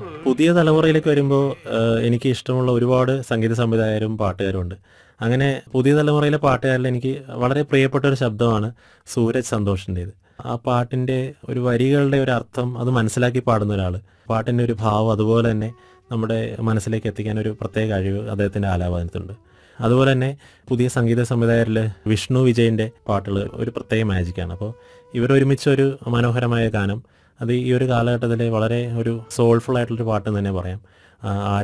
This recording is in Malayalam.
പുതിയ തലമുറയിലേക്ക് വരുമ്പോൾ എനിക്ക് ഇഷ്ടമുള്ള ഒരുപാട് സംഗീത സംവിധായകരും പാട്ടുകാരും ഉണ്ട് അങ്ങനെ പുതിയ തലമുറയിലെ പാട്ടുകാരിൽ എനിക്ക് വളരെ പ്രിയപ്പെട്ട ഒരു ശബ്ദമാണ് സൂരജ് സന്തോഷിൻ്റേത് ആ പാട്ടിൻ്റെ ഒരു വരികളുടെ ഒരു അർത്ഥം അത് മനസ്സിലാക്കി പാടുന്ന ഒരാൾ പാട്ടിൻ്റെ ഒരു ഭാവം അതുപോലെ തന്നെ നമ്മുടെ മനസ്സിലേക്ക് എത്തിക്കാൻ ഒരു പ്രത്യേക കഴിവ് അദ്ദേഹത്തിൻ്റെ ആലാപനത്തിലുണ്ട് അതുപോലെ തന്നെ പുതിയ സംഗീത സംവിധായകരിൽ വിഷ്ണു വിജയൻ്റെ പാട്ടുകൾ ഒരു പ്രത്യേക മാജിക്കാണ് അപ്പോൾ ഇവരൊരുമിച്ച ഒരു മനോഹരമായ ഗാനം അത് ഈ ഒരു കാലഘട്ടത്തിൽ വളരെ ഒരു സോൾഫുൾ ആയിട്ടുള്ളൊരു പാട്ട് എന്ന് തന്നെ പറയാം ആ,